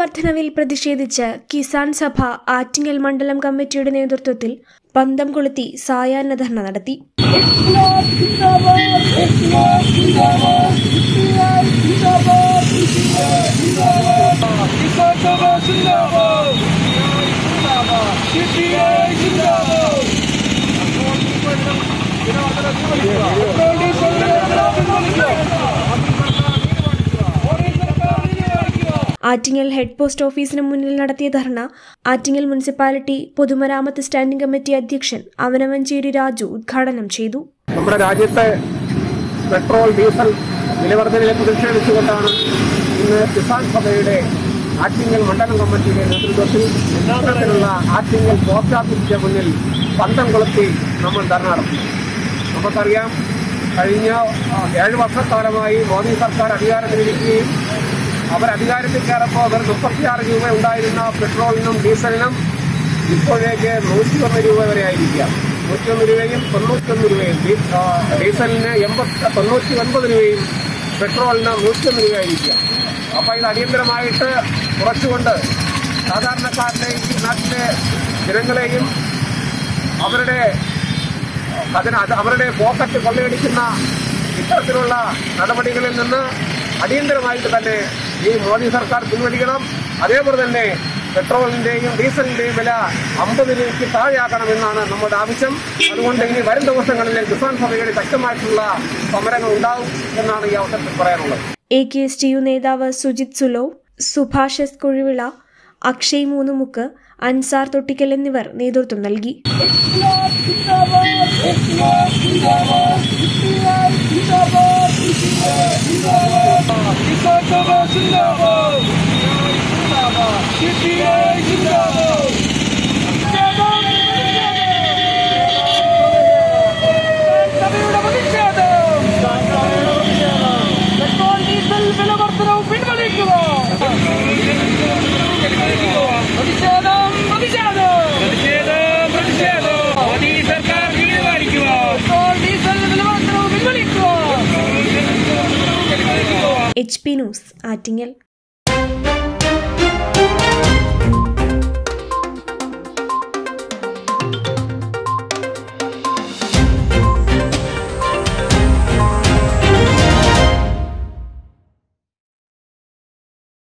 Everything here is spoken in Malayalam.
വർധനവിൽ പ്രതിഷേധിച്ച് കിസാൻ സഭ ആറ്റിങ്ങൽ മണ്ഡലം കമ്മിറ്റിയുടെ നേതൃത്വത്തിൽ പന്തം കൊളുത്തി സായാഹ്ന ധർണ നടത്തി ആറ്റിങ്ങൽ ഹെഡ് പോസ്റ്റ് ഓഫീസിന് മുന്നിൽ നടത്തിയ ധർണ ആറ്റിങ്ങൽ മുനിസിപ്പാലിറ്റി പൊതുമരാമത്ത് സ്റ്റാൻഡിംഗ് കമ്മിറ്റി അധ്യക്ഷൻ അവനവഞ്ചേരി രാജു ഉദ്ഘാടനം ചെയ്തു നമ്മുടെ രാജ്യത്തെ പെട്രോൾ ഡീസൽ വിലവർദ്ധനയെ പ്രതിഷേധിച്ചുകൊണ്ടാണ് ഇന്ന് കിസാൻ സഭയുടെ ആറ്റിങ്ങൽ മണ്ഡലം കമ്മിറ്റിയുടെ നേതൃത്വത്തിൽ ഇത്തരത്തിലുള്ള ആറ്റിങ്ങൽ പോസ്റ്റ് ഓഫീസിന്റെ മുന്നിൽ പന്തം കൊളുത്തി നമ്മൾ ധർണ നടത്തി നമുക്കറിയാം കഴിഞ്ഞ ആ, ഏഴ് വർഷക്കാലമായി മോദി സർക്കാർ അധികാരത്തിലിരിക്കുകയും അവർ അധികാരത്തിൽ കയറപ്പോൾ അവർ മുപ്പത്തിയാറ് രൂപ ഉണ്ടായിരുന്ന പെട്രോളിനും ഡീസലിനും ഇപ്പോഴേക്ക് നൂറ്റിയൊന്ന് രൂപ വരെ ആയിരിക്കാം നൂറ്റിയൊന്ന് രൂപയും തൊണ്ണൂറ്റൊന്ന് രൂപയും ഡീ- ആ, ഡീസലിന് എൺപത്തി തൊണ്ണൂറ്റി ഒൻപത് രൂപയും പെട്രോളിന് നൂറ്റിയൊന്ന് രൂപയായിരിക്കാം അപ്പോൾ ഇത് അടിയന്തരമായിട്ട് കുറച്ചുകൊണ്ട് സാധാരണക്കാരനെയും ഈ നാട്ടിലെ ജനങ്ങളെയും അവരുടെ അതിന് അത് അവരുടെ പോക്കറ്റ് കൊള്ളയടിക്കുന്ന ഇത്തരത്തിലുള്ള നടപടികളിൽ നിന്ന് അടിയന്തരമായിട്ട് തന്നെ ഈ മോദി സർക്കാർ പിൻവലിക്കണം അതേപോലെ തന്നെ പെട്രോളിന്റെയും ഡീസലിന്റെയും വില അമ്പത് രൂപയ്ക്ക് താഴെയാക്കണമെന്നാണ് നമ്മുടെ ആവശ്യം അതുകൊണ്ട് ഇനി വരും ദിവസങ്ങളിൽ കിസാൻ സഭയുടെ ശക്തമായിട്ടുള്ള സമരങ്ങൾ ഉണ്ടാവും എന്നാണ് ഈ അവസരത്തിൽ പറയാനുള്ളത് A K S T U നേതാവ് സുജിത് സുലോ സുഭാഷ് എസ് കുഴിവിള അക്ഷയ് മൂന്നുമുക്ക് അൻസാർ തൊട്ടിക്കൽ എന്നിവർ നേതൃത്വം നൽകി പ്രതിഷേധം പ്രതിഷേധം പ്രതിഷേധം മോദി സർക്കാർ തീരുമാനിക്കുക ഡീസൽ വിലവർദ്ധനവ് പിൻവലിക്കുക എച്ച് പി ന്യൂസ് ആറ്റിങ്ങൽ